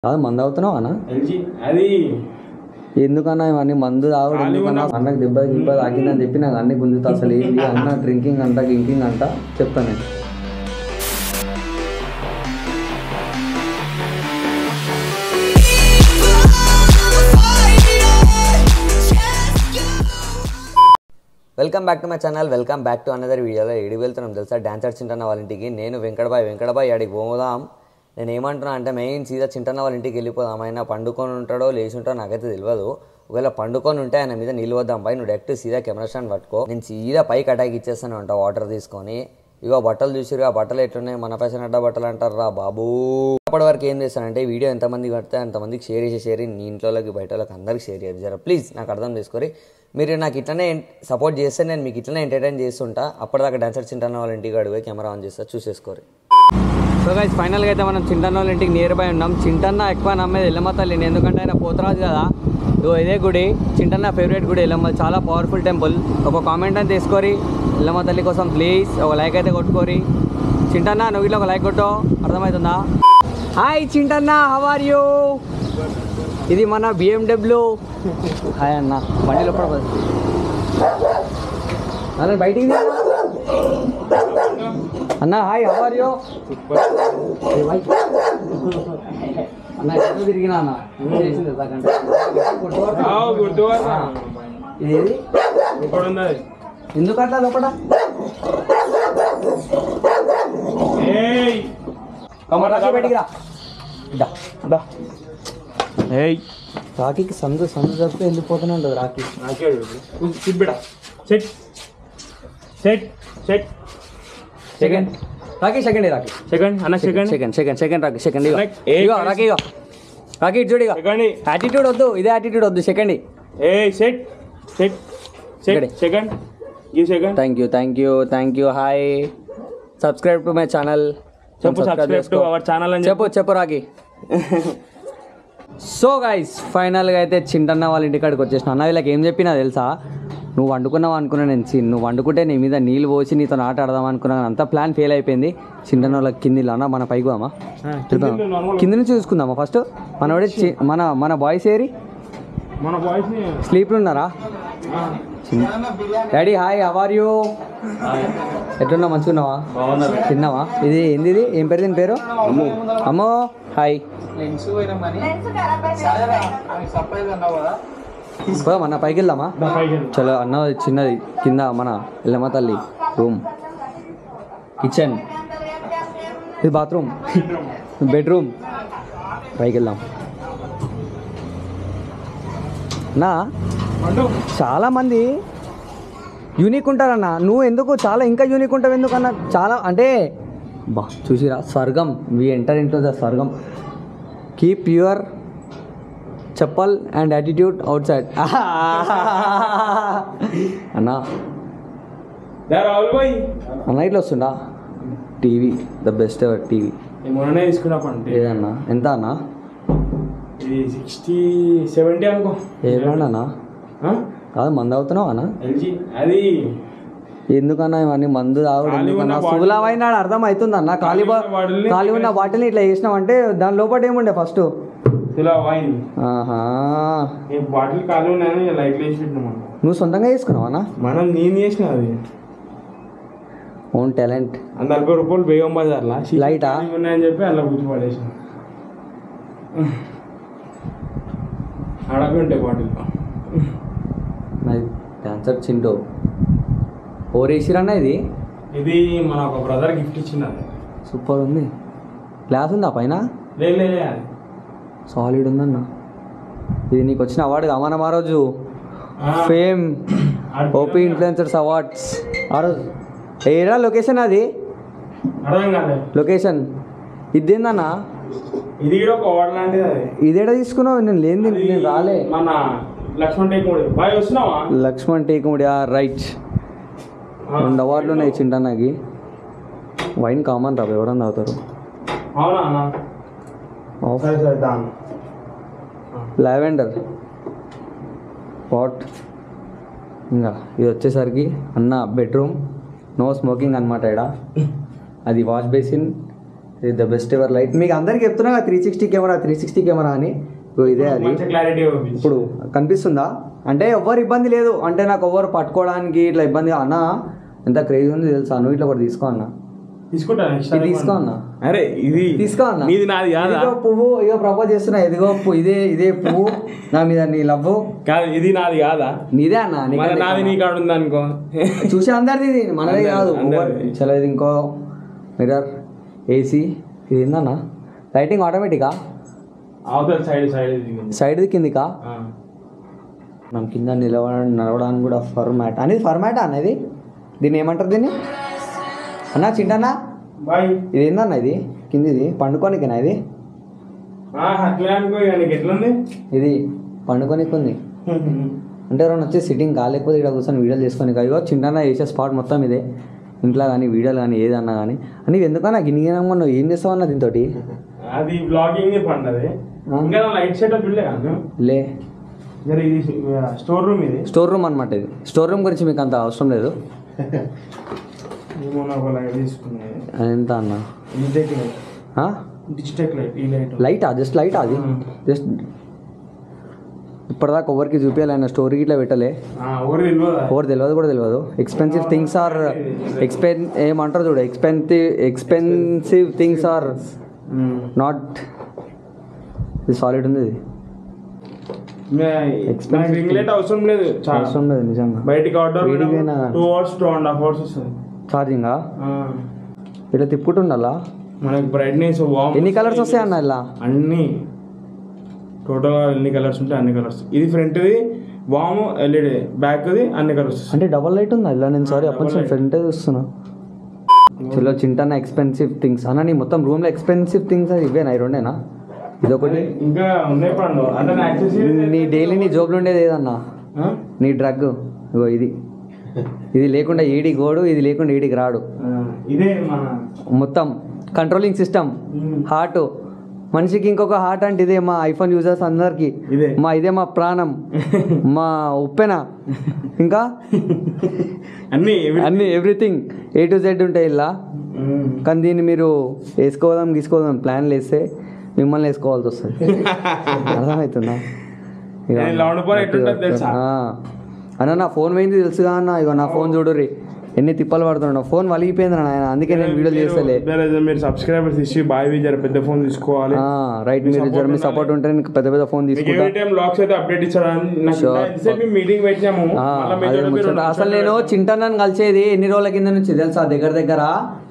కాదు మందు అవుతున్నావు అన్న ఎల్జీ అది ఎందుకన్నా ఇవన్నీ మందు తాగుడు ఖాళీ ఎందుకన్నా ఉన్నా- అన్నకు దెబ్బ గిబ్బ తాకిందని చెప్పి నాకు అన్ని గుంజుతా అసలు ఏంటి అన్న డ్రింకింగ్ అంట గింకింగ్ అంట చెప్తాను నేను welcome back to my channel welcome back to another వీడియోలో ఏడికి వెళ్తున్నాం తెలుసా డాన్సర్ చింటన్న వాళ్ళ ఇంటికి నేను వెంకటబాయ్ వెంకటబాయ్ ఆడికి పోదాం నేను ఏమంటున్నా అంటే మెయిన్ సీదా చింటన్న వాళ్ళ ఇంటికి వెళ్ళిపోదాం ఆయన పండుకొని ఉంటాడో లేచి ఉంటాడో నాకైతే తెలియదు ఒకవేళ పండుకొని ఉంటే ఆయన మీద నిలవద్దాం పై నువ్వు డైరెక్ట్ సీదా కెమెరా స్టాండ్ పట్టుకో నేను సీదా పైకి అటాక్ ఇచ్చేస్తాను అంట వాటర్ తీసుకొని ఇగో బట్టలు చూసిరు ఆ బట్టలు ఎట్లున్నాయి మన ఫ్యాషన్ అడ్డ బట్టలు అంటారు రా బాబూ అప్పటి వరకు ఏం చేస్తానంటే వీడియో ఎంతమంది పడితే అంతమందికి షేర్ చేసి షేర్ నీ ఇంట్లోకి బయట వాళ్ళకి అందరికి షేర్ చేయాలి జర ప్లీజ్ నాకు అర్థం చేసుకొని మీరు నాకు ఇట్లనే సపోర్ట్ చేస్తే నేను మీకు ఇట్లనే ఎంటర్టైన్ చేస్తుంటా అప్పటిదాకా డాన్సర్ చింటన్న వాళ్ళ ఇంటికి అడిగే కెమెరా ఆన్ చేస్తా చూసేసుకోరు సో గైస్ ఫైనల్గా అయితే మనం చింటన్న వాళ్ళ ఇంటికి నియర్ బై ఉన్నాం చింటన్న ఎక్కువ నమ్మేది ఎల్లమ్మ తల్లిని ఎందుకంటే ఆయన పోతరాజు కదా ఇదో ఇదే గుడి చింటన్న ఫేవరెట్ గుడి ఎల్లమ్మ చాలా పవర్ఫుల్ టెంపుల్ ఒక కామెంట్ అని తీసుకోరి ఎల్లమ్మ తల్లి కోసం ప్లీజ్ ఒక లైక్ అయితే కొట్టుకోరి చింటన్న నువ్వు ఇట్లా ఒక లైక్ కొట్టో అర్థమవుతుందా hi Chintanna how are you ఇది మన బిఎండబ్ల్యూ హాయ్ అన్న బండి లోపల పద. అన్న బయటికి తీ అన్న. అన్న హాయ్ హవ్ ఆర్ యూ అన్న ఎక్కడ తిరిగినా అన్న చేసింది ఇంతకంటే. ఆవు గుర్తుపడతా ఏది ఇక్కడ ఉన్నది ఎందుకు అట్లా లోపల ఏయ్ రాఖీ బయటికి రా దా. దా ఏయ్ రాఖీకి సందు సందు తప్పితే వెళ్ళిపోతూనే ఉంటుంది రాఖీ నాకే సిట్ బిడ set set set second Rakhi second Rakhi second అన్న second second second second Rakhi second ఇగో Like, ఏ ఇగో guys? రాఖీ ఇగో రాఖీ ఇటు చూడు ఇగో సెకండ్ యాటిట్యూడ్ వద్దు ఇదే యాటిట్యూడ్ వద్దు సెకండ్ ఏయ్ సెట్ సెట్ సెట్ ఇక్కడే. Second give second thank you thank you thank you hi subscribe to my channel చెప్పు సబ్స్క్రైబ్ టు అవర్ ఛానల్ అని చెప్పు చెప్పు రాకి సో గైస్ ఫైనల్గా అయితే చింటన్న వాళ్ళ ఇంటికాడికి వచ్చేసిన అన్న వీళ్ళకి ఏం చెప్పినా తెలుసా నువ్వు వండుకున్నావు అనుకున్నా నేను చి- నువ్వు వండుకుంటే నీ మీద నీళ్ళు పోసి నీతో ఆట ఆడదాం అనుకున్నా అంతా ప్లాన్ ఫెయిల్ అయిపోయింది చింటన్న వాళ్ళకి కింది అన్న మన పైకి అమ్మా కింద నుంచి చూసుకుందామా ఫస్ట్ మనోడే చి- మన మన బాయ్స్ ఏరి మన బాయ్స్ ని స్లీప్లు ఉన్నారా డాడీ హాయ్ హవర్ యూ ఎట్లున్నా మంచిగున్నావా తిన్నావా ఇది ఏంది ఇది ఏం పేరు దీని పేరు అమ్మో హాయ్ పోదాం అన్న పైకి వెళ్దామా చలో అన్న చిన్నది కింద మన ఎల్లమ్మ తల్లి రూమ్ కిచెన్ ఇది బాత్రూమ్ బెడ్రూమ్ పైకి వెళ్దాం నా చాలా మంది యూనిక్ ఉంటారన్న నువ్వు ఎందుకు చాలా ఇంకా యూనిక్ ఉంటావు ఎందుకన్నా చాలా అంటే బా చూసిరా స్వర్గం వి ఎంటర్ ఇంటూ ద స్వర్గం keep your chappal and attitude outside అన్నా దా రాహుల్ భాయ్ అన్న ఇట్లా వస్తుందా TV the best ever TV నేను మొన్ననే తీసుకున్నా పంట ఏదన్నా ఎంత అన్నా ఇది సిక్స్టీ సెవెంటీ అనుకో ఏ బ్రాండ్ అన్నా ఆ? కాదు మందు అవుతున్నావు అన్నా ఎల్జీ అది ఎందుకన్నా ఇవన్నీ మందు తాగుడు ఖాళీ ఉన్న ఎందుకన్నా బాటిల్ సుగులమైన అర్థం అవుతుంది అన్న ఖాళీ బా- ఖాళీ ఉన్న బాటిల్ని ఖాళీ ఉన్న బాటిల్ని ఇట్లా చేసినామంటే దాని లోపల ఏముండే ఫస్ట్ ఇలా వైన్ ఆహా ఈ బాటిల్ ఖాళీ ఉన్నాయని లైట్లు వేసి పెట్టినా మనం నువ్వు సొంతంగా చేసుకున్నావా అన్న మనం నేను చేసిన అది ఓన్ టాలెంట్ ఆ నలభై రూపాయలు బేగం బజార్లా లైటా? ఖాళీగా ఉన్నాయని చెప్పి అలా గుర్తు పడేసిన అడగ ఉంటాయి బాటిల్ నాది డాన్సర్ చింటో ఓరేసిరన్న ఇది ఇది మన ఒక బ్రదర్ గిఫ్ట్ ఇచ్చింది అది సూపర్ ఉంది గ్లాస్ ఉందా పైన లేదు లేదు అది సాలిడ్ ఉందన్న ఇది నీకు వచ్చిన అవార్డు మనం ఆ రోజు ఆ, ఫేమ్ అది ఓపీ ఇన్ఫ్లుయెన్సర్స్ అవార్డ్స్ ఆ రోజు ఏరా లొకేషన్ అది అర్థం కాలేదు లొకేషన్ ఇదేందన్నా ఇది కూడా ఒక అవార్డు లాంటిది అది ఇదేడ తీసుకున్నావు నేను లేని అది నేను రాలే మన లక్ష్మణ్ టేకుడి బాయ్ వస్తున్నావా లక్ష్మణ్ టేకుముడి రైట్ ఆ, రెండు అవార్డులు ఉన్నాయి చింటన్నకి వైన్ కామన్ రా ఎవరన్నా తాగుతారు అవునా అన్న ఆఫ్ సరే సరే దాని లావెండర్ పాట్ ఇంకా ఇది వచ్చేసరికి అన్న బెడ్రూమ్ నో స్మోకింగ్ అనమాట ఇక్కడ అది వాష్ బేసిన్ ఇది ద బెస్ట్ ఎవర్ లైట్ మీకు అందరికి చెప్తున్నా three sixty camera three sixty camera అని ఇగో ఇదే అది మంచి క్లారిటీ ఇప్పుడు కనిపిస్తుందా అంటే ఎవ్వరు ఇబ్బంది లేదు అంటే నాకు ఎవ్వరు పట్టుకోవడానికి ఇట్లా ఇబ్బంది అన్న ఎంత క్రేజ్ ఉంది తెలుసా నువ్వు ఇట్లా ఒకటి తీసుకో అన్న తీసుకుంటా next ఇది time తీసుకో అన్న అరే ఇది తీసుకో అన్న నీది నాది కాదా ఇదిగో పువ్వు ఇగో ప్రపోజ్ చేస్తున్నా ఇదిగో పువ్వు ఇదే ఇదే పువ్వు నా మీద నీ లవ్ కాదు ఇది నాది కాదా నీదే అన్న మన నీకంటే నాది నీ కాడ ఉంది అనుకో చూసే అందరిది ఇది మనదే అందరిది, కాదు అందరిది. చలో ఇది ఇంకో మిర్రర్ ఏసీ ఇది ఏందన్నా లైటింగ్ ఆటోమేటికా అవతల సైడ్ సైడ్ సైడ్ది కిందికా మనం కింద నిలవడం నడవడానికి కూడా ఫర్మాట్ అనేది ఫర్మాట్ అనేది దీన్ని ఏమంటారు దీన్ని అన్నా చింటన్నా బాయ్ ఇది ఏందన్నా ఇది కిందిది పండుకోనికేనా ఇది అట్లా అనుకో ఇక నీకు ఎట్లుంది ఇది పండుకోనికి ఉంది అంటే ఎవరైనా వచ్చి సిట్టింగ్ కాలేకపోతే ఇక్కడ కూర్చొని వీడియోలు చేసుకొని ఇగో చింటన్నా వేసే స్పాట్ మొత్తం ఇదే ఇంట్లో కానీ వీడియోలు కానీ ఏదన్నా కానీ అని ఎందుకన్నా గిన్ని గిన్నె నువ్వు ఏం చేస్తావన్నా దీంతో అది బ్లాగింగ్ పండది ఆ. ఇంకా లైట్ సెటప్ ఇల్లే కాదు లే జర ఇది స్టోర్ రూమ్ ఇది స్టోర్ రూమ్ అనమాట ఇది స్టోర్ రూమ్ గురించి మీకు అంత అవసరం లేదు ఏమో ఒక లైట్ తీసుకున్నది ఎంత అన్న డిజిటెక్ లైట్ ఆ? డిజిటెక్ లైట్ ఈ లైట్ లైటా జస్ట్ లైట్ అది మ్మ్. జస్ట్ ఇప్పటిదాకా ఎవరికి చూపించాలి ఆయన స్టోరీ ఇట్లా పెట్టలే ఎవరు తెలియదా ఎవరు తెలియదు కూడా తెలియదు ఎక్స్పెన్సివ్ థింగ్స్ ఆర్ ఎక్స్పెన్ ఏమంటారు చూడు expensive expensive things are not ఇది సాలిడ్ ఉంది ఇది నాకు రింగ్ లైట్ అవసరం లేదు చాలా అవసరం లేదు నిజంగా బయటికి అవుట్డోర్ వేడిగా అయినా two hours two and half hours వస్తుంది ఛార్జింగా ఆ. ఇట్లా తిప్పుతుండాలా మనకి బ్రైట్నెస్ వామ్ ఎన్ని కలర్స్ వస్తాయి అన్న ఇలా అన్ని టోటల్ ఎన్ని కలర్స్ ఉంటాయి అన్ని కలర్స్ ఇది ఫ్రంట్ది వామ్ ఎల్ఈడి బ్యాక్ది అన్ని కలర్స్ అంటే డబల్ లైట్ ఉందా ఇలా నేను సారీ double అప్పటి light. ఫ్రంట్ చూస్తున్నా చలో చింతన ఎక్స్పెన్సివ్ థింగ్స్ అన్న నీ మొత్తం రూమ్లో ఎక్స్పెన్సివ్ థింగ్స్ అది ఇవేనా ఈ రెండేనా ఇదొకటి ఇంకా ఉన్నాయి పండు అంటే నా accessories నీ డైలీ నీ జోబులు ఉండేది ఏదన్నా ఆ? నీ డ్రగ్ ఇగో ఇది ఇది లేకుండా ఏడి గోడు ఇది లేకుండా ఏడికి రాడు ఆ, ఇదే మన మొత్తం కంట్రోలింగ్ సిస్టమ్ హార్ట్ మనిషికి ఇంకొక హార్ట్ అంటే ఇదే మా ఐఫోన్ యూజర్స్ అందరికి ఇదే. మా ఇదే మా ప్రాణం మా ఉప్పెన ఇంకా అన్ని every- అన్ని ఎవ్రీథింగ్ ఏ టు జెడ్ ఉంటాయి ఇలా ఉమ్. కానీ దీన్ని మీరు వేసుకోదాం గీసుకోదాం ప్లాన్లు వేస్తే మిమ్మల్ని వేసుకోవాల్సి వస్తుంది అర్థమవుతుందా ఇక నేను లౌండ్ పోయి ఎట్లుంటుంది తెలుసా? ఆ. అన్న నా ఫోన్ పోయింది తెలుసుగా అన్న ఇగో నా ఫోన్ చూడుర్రి ఎన్ని తిప్పలు పడుతున్నాడు ఫోన్ వలిగిపోయింది నాయన అందుకే నేను వీడియోలు మీరు- చేస్తలే మీరు- మీరు సబ్స్క్రైబర్స్ ఇచ్చి బాయ్ జర పెద్ద ఫోన్ తీసుకోవాలి రైట్ మీ మీరు support జర మీ ఉండాలి. సపోర్ట్ ఉంటే నేను పెద్ద పెద్ద ఫోన్ మీకు తీసుకుంటా ఎవ్రీ టైం లాక్స్ అయితే అప్డేట్ ఇచ్చారని నాకు Sure. ఇంతసేపు మీటింగ్ పెట్టినాము ఆ, మళ్ళా మీ అదే తోటి మీరు ముచ్చట. అసలు నేను చింటన్నని కలిసేది ఎన్ని రోజుల కింద నుంచి తెలుసా దగ్గర దగ్గర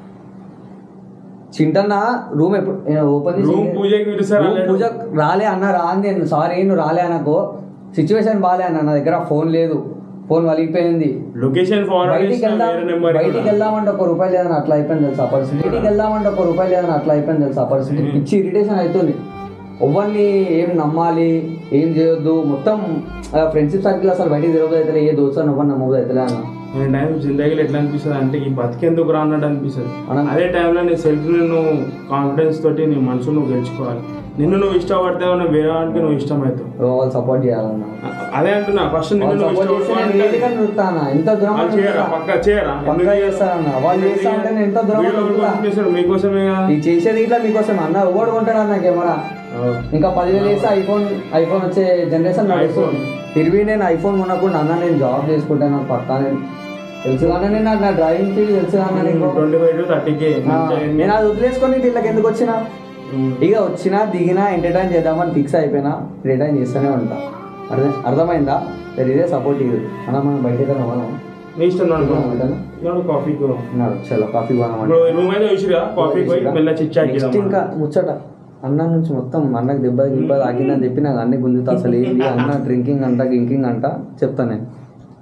చింటన్న రూమ్ ఎప్పుడు ఓపెన్ రూమ్ పూజకి పిలుస్తారు రూమ్ పూజ రాలే అన్న రా అని నేను సారీ నువ్వు రాలే అనకు సిచ్యువేషన్ బాలే అన్న నా దగ్గర ఫోన్ లేదు ఫోన్ వలిగిపోయింది లొకేషన్ ఫార్వర్డ్ బయటికి చేసిన వెళ్దాం వేరే నెంబర్ బయటికి వెళ్దామంటే ఒక రూపాయి లేదని అట్లా అయిపోయింది తెలుసా పరిస్థితి బయటికి వెళ్దామంటే ఒక రూపాయి లేదని అట్లా అయిపోయింది తెలుసా పరిస్థితి పిచ్చి ఇరిటేషన్ అవుతుంది ఎవరిని ఏం నమ్మాలి ఏం చేయొద్దు మొత్తం ఫ్రెండ్షిప్ సర్కిల్ అసలు బయటికి తిరగదు అయితే ఏ దోస్తాను ఎవరు నమ్మదు అయితే అన్న నేను టైం జిందగీలో ఎట్లా అనిపిస్తుంది అంటే ఈ బతికెందుకు రా అన్నట్టు అనిపిస్తుంది మనం- అదే టైంలో నీ సెల్ఫ్ నువ్వు కాన్ఫిడెన్స్ తోటి నీ మనసు నువ్వు గెలుచుకోవాలి నిన్ను నువ్వు ఇష్టపడితే నువ్వు వేరే వాడికి నువ్వు ఇష్టమవుతావు వాళ్ళు సపోర్ట్ చేయాలన్న అదే అంటున్నా ఫస్ట్ నిన్ను వాళ్ళు నువ్వు సపోర్ట్ చేస్తే నేను ఇష్టపడితే వేదికని చూస్తానా ఎంత దూరం వాళ్ళు చేయరా పక్క చేయరా పక్కా చేస్తారన్న వాళ్ళు చేస్తా అంటే నేను ఎంత దూరం వీడియో ఉంటా. పంపిస్తారు మీకోసమే కదా ఈ చేసేది ఇట్లా మీకోసం అన్న ఎవడు కొంటాడు అన్న కెమెరా ఇంకా పదివేలు వేస్తే ఐఫోన్ ఐఫోన్ వచ్చే జనరేషన్ నడుస్తుంది తిరిగి నేను ఐఫోన్ కొనకుండా అన్న నేను జాబ్ చేసుకుంటాను నాకు పక్కా నేను తెలుసు కానీ నేను నాకు నా డ్రైవింగ్ ఫీల్డ్ తెలుసు కానీ నీకు ట్వంటీ ఫైవ్ టు థర్టీకి ఆ, నేను అది వదిలేసుకొని వీళ్ళకి ఎందుకు వచ్చినా ఇక వచ్చినా దిగినా ఎంటర్టైన్ చేద్దామని ఫిక్స్ అయిపోయినా రిటర్న్ చేస్తూనే ఉంటా అర్థం అర్థమైందా సరే ఇదే సపోర్ట్ ఇది అన్న మనం బయట మనం నీ ఇష్టం అనుకో ఉంటాను. ఇవాళ కాఫీకి ఉన్నాడు చలో కాఫీ కొనమంటే ఇప్పుడు రూమ్ అయితే చూసిరా కాఫీకి పోయి మెల్ల చిట్ చాట్ నెక్స్ట్ చేద్దాం ఇంకా ముచ్చట అన్న నుంచి మొత్తం అన్నకు దెబ్బ గిబ్బ తాకిందని చెప్పి నాకు అన్ని గుంజుతా అసలు ఏంటి అన్న డ్రింకింగ్ అంట గింకింగ్ అంట చెప్తాను నేను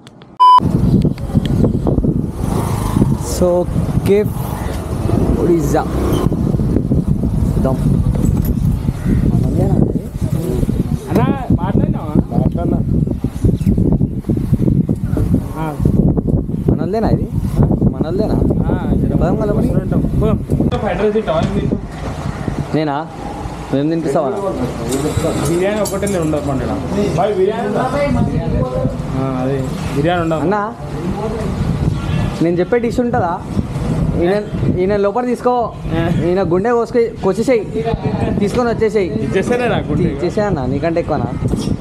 సో కేఫ్ ఒడిజా దమ్ అన్నా మాట్లాడినావా మాట్లాడినా మనల్దేనా ఇది మనల్దేనా పదం కలపని. అడ్రస్ నేనా మేము తినిపిస్తావా బిర్యానీ ఒకటే నేను ఉండదు పండుగ బాయ్ బిర్యానీ ఉందా? ఆ, అదే బిర్యానీ ఉండదు అన్న నేను చెప్పే డిష్ ఉంటుందా ఈయన ఈయన లోపల తీసుకో ఈయన గుండె కోసుకు కొచ్చేసేయి తీసుకొని వచ్చేసేయి ఇచ్చేస్తేనే నాకు ఇచ్చేసేయన్నా నీకంటే ఎక్కువనా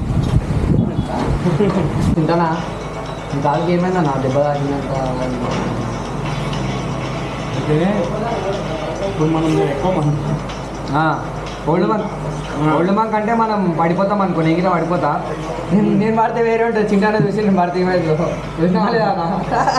తింటానా నీ కాలుకి ఏమైందా నా దెబ్బ తాకినాక అయితే ఇప్పుడు మనం ఎక్కువ మనం ఓల్డ్ మంక్ ఓల్డ్ మంక్ అంటే మనం పడిపోతాం అనుకో నేను గిట్ల పడిపోతా నేను నేను పడితే వేరే ఉంటుంది చింటానే చూసి నేను పడితే ఏమైందో చూసినావా లేదా అన్న?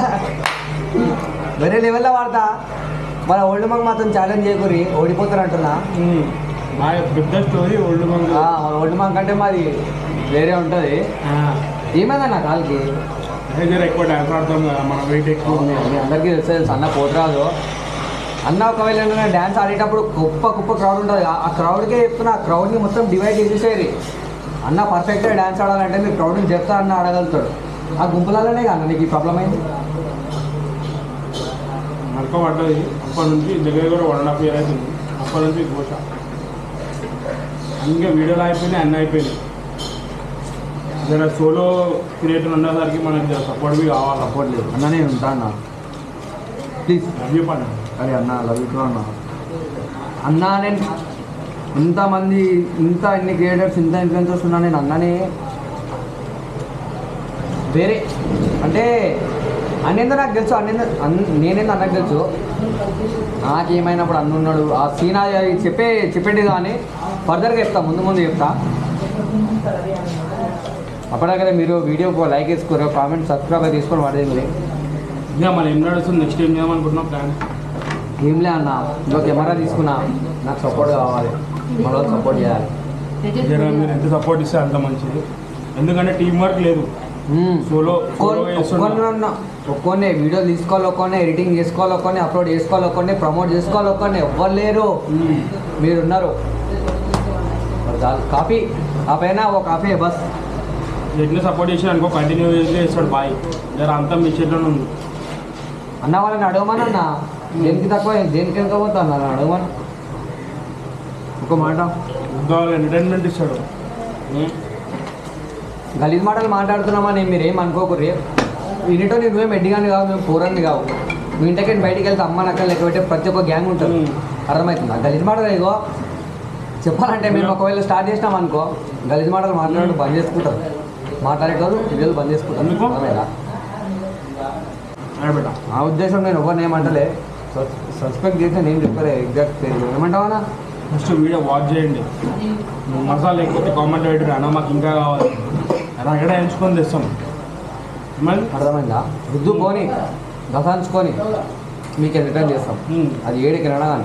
వేరే లెవెల్లో వాడతా మన ఓల్డ్ మంక్ మాత్రం ఛాలెంజ్ చేయకూరి ఓడిపోతారు అంటున్నా మా పెద్ద స్టోరీ ఓల్డ్ మంగ్ ఆ, మన ఓల్డ్ మంక్ అంటే మాది వేరే ఉంటుంది ఏమైందన్న కాలుకి జర ఎక్కువ డ్యాన్స్ ఆడతాం కదా మన వెయిట్ ఎక్కువ ఉంది మీ అందరికీ తెలుసు తెలుసు అన్న పోతరాజు అన్న ఒకవేళ ఏమైనా డ్యాన్స్ ఆడేటప్పుడు కుప్ప కుప్ప క్రౌడ్ ఉంటుంది ఆ- ఆ క్రౌడ్కే చెప్తున్నా ఆ క్రౌడ్ని మొత్తం డివైడ్ చేసేసేది అన్న పర్ఫెక్ట్గా డ్యాన్స్ ఆడాలంటే మీరు క్రౌడ్ని చెప్తా అన్న ఆడగలుగుతాడు ఆ గుంపులలోనే కదా నీకు ఈ ప్రాబ్లం అయింది నడక పడ్డది అప్పటి నుంచి దగ్గర కూడా వన్ అండ్ హాఫ్ ఇయర్ అవుతుంది అప్పటి నుంచి ఘోష ఇంకా వీడియోలు అయిపోయినాయి అన్నీ అయిపోయినాయి జర సోలో క్రియేటర్ ఉన్నసరికి మనకి జర సపోర్ట్ కావాలి సపోర్ట్ లేదు అన్న నేను ఉంటా అన్న ప్లీజ్ అవి పని అరే అన్న లవ్ యూ అన్న అన్న నేను ఇంతమంది ఇంత ఇన్ని క్రియేటర్స్ ఇంత ఇన్ఫ్లుయెన్సర్స్ ఉన్నా నేను అన్ననే వేరే అంటే అన్నేందో నాకు తెలుసు అన్నేందో అన్ నేనేందో అన్నకు తెలుసు నాకేమైనప్పుడు అన్న ఉన్నాడు ఆ సీన్ అది చెప్పే చెప్పేది కానీ ఫర్దర్గా చెప్తా ముందు ముందు చెప్తా అప్పటికైతే మీరు వీడియోకి లైక్ వేసుకోరు కామెంట్ సబ్స్క్రైబ్ అయితే తీసుకొని పడేది ఇంకా మనం ఏం నడుస్తుంది నెక్స్ట్ ఏం చేద్దాం అనుకుంటున్నాం ప్లాన్ ఏంలే అన్న ఇంకో కెమెరా తీసుకున్నా నాకు సపోర్ట్ కావాలి మన సపోర్ట్ చేయాలి జర మీరు ఎంత సపోర్ట్ ఇస్తే అంత మంచిది ఎందుకంటే టీం వర్క్ లేదు సోలో సోలో చేస్తున్నా ఒక్కొన్నే వీడియో తీసుకోవాలి ఒక్కొన్నే ఎడిటింగ్ చేసుకోవాలి ఒక్కొన్నే అప్లోడ్ చేసుకోవాలి ఒక్కొన్నే ప్రమోట్ చేసుకోవాలి ఒక్కొన్నే ఎవ్వరు లేరు మ్మ్. మీరున్నారు మరి చాలు కాఫీ ఆ పైన ఒక కాఫీ బస్ ఎట్లా సపోర్ట్ చేసి అనుకో కంటిన్యూ చేస్తాడు బాయ్ జర అంతా మీ చేతిలోనే ఉంది అన్న వాళ్ళని అడగమని అన్న దేనికి తక్కువ దేనికి వెళ్ళకపోతా అన్న అడగమని ఒక మాట ఉద్యోగాలు ఎంటర్టైన్మెంట్ ఇస్తాడు ఉమ్. గలీజ్ మాటలు మాట్లాడుతున్నామని మీరు ఏం అనుకోకూరి వినేటో నువ్వేం ఎడ్డిగాని కావు మేము పూరాన్ని కావు మీ ఇంటికి బయటికి వెళ్తే అమ్మ నక్కలు లెక్క పెట్టే ప్రతి ఒక్క గ్యాంగ్ ఉంటుంది మ్మ్. అర్థమవుతుందా గలీజ్ మాటలు ఇగో చెప్పాలంటే మేము ఒకవేళ స్టార్ట్ చేసినాం అనుకో గలీజ్ మాటలు మాట్లాడడం బంద్ చేసుకుంటారు మాట్లాడేటోళ్ళు వీడియోలు బంద్ చేసుకుంటారు ఎందుకు? అర్థమైందా? అదే బిడ్డ ఆ ఉద్దేశం నేను ఎవరిని ఏమంటలే సస్పెక్ట్ చేస్తే నేను చెప్పలే ఎగ్జాక్ట్ పేరు ఏమంటావా ఫస్ట్ వీడియో వాచ్ చేయండి మసాలా లేకపోతే కామెంట్ పెట్టరు అన్న మాకు ఇంకా కావాలి రగడ ఎంచుకొని తెస్తాం మళ్ళీ అర్థమైందా రుద్దు పోని దసాంచుకొని మీకు రిటర్న్ చేస్తాం ఉమ్. అది ఏడుకి రానా కానీ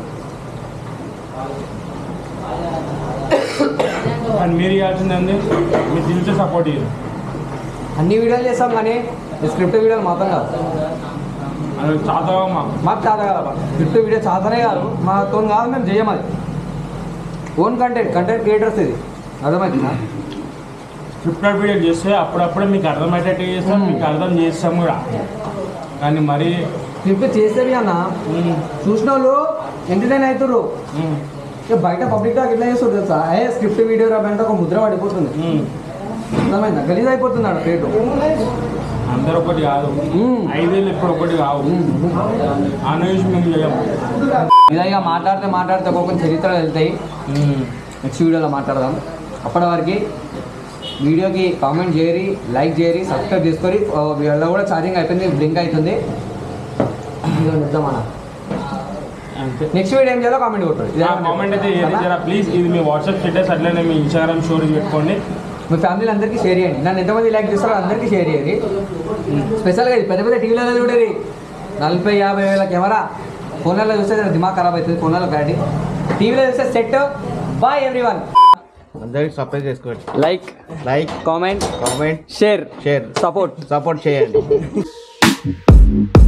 కానీ మీరు ఇవ్వాల్సింది ఏంది మీరు దిల్చే సపోర్ట్ ఇయ్యరు అన్ని వీడియోలు చేస్తాం కానీ స్క్రిప్ట్ వీడియోలు మాత్రం కాదు అది చాతగా మాకు మాకు చాత కాదు స్క్రిప్ట్ వీడియో చాతనే కాదు మాతో కాదు మేము చేయం అది ఓన్ కంటెంట్ కంటెంట్ క్రియేటర్స్ ఇది అర్థమవుతుందా స్క్రిప్టెడ్ వీడియో చేస్తే అప్పుడప్పుడే మీకు అర్థమయ్యేటట్టు చేస్తాం మ్మ్. మీకు అర్థం చేస్తాం కూడా కానీ మరి స్క్రిప్ట్ చేసేవి అన్న ఉమ్, చూసిన వాళ్ళు ఎంటర్టైన్ అవుతారు ఉమ్, ఇక బయట పబ్లిక్ గా ఎట్లా చేస్తారు తెలుసా ఏ స్క్రిప్ట్ వీడియో రాబంటే ఒక ముద్ర పడిపోతుంది ఉమ్. అర్థమైందా గలీజ్ అయిపోతుంది ఆడ రేటు అందరు ఒకటి కాదు మ్మ్. ఐదేళ్ళు ఎప్పుడు ఒకటి కావు ఆ న్యూస్ మేము చేయము ఇలా ఇక మాట్లాడితే మాట్లాడితే ఒక్కొక్క చరిత్రలు వెళ్తాయి నెక్స్ట్ వీడియోలో మాట్లాడదాం అప్పటి వరకు వీడియోకి కామెంట్ చేయరి లైక్ చేయరి సబ్స్క్రైబ్ చేసుకొని ఆ, వీడియోలో కూడా ఛార్జింగ్ అయిపోయింది బ్లింక్ అవుతుంది వీడియో నిద్దామన్న అంతే నెక్స్ట్ వీడియో ఏం చేయాలో కామెంట్ కొట్టండి కామెంట్ అయితే ఏది జరా ప్లీజ్ ఇది మీ వాట్సాప్ స్టేటస్ అట్లనే మీ ఇన్స్టాగ్రామ్ స్టోరీస్ పెట్టుకోండి మీ ఫ్యామిలీ అందరికీ షేర్ చేయండి నన్ను ఎంతమంది లైక్ చేస్తారో అందరికీ షేర్ చేయండి స్పెషల్గా ఇది పెద్ద పెద్ద టీవీలలో చూడేది నలభై యాభై వేల కెమెరా ఫోన్లలో చూస్తే జర దిమాగ్ ఖరాబ్ అవుతుంది ఫోన్లలో క్లారిటీ టీవీలో చూస్తే సెట్ బాయ్ ఎవ్రీ వన్ అందరికి సబ్స్క్రైబ్ చేసుకోండి like like comment comment share share support support చేయండి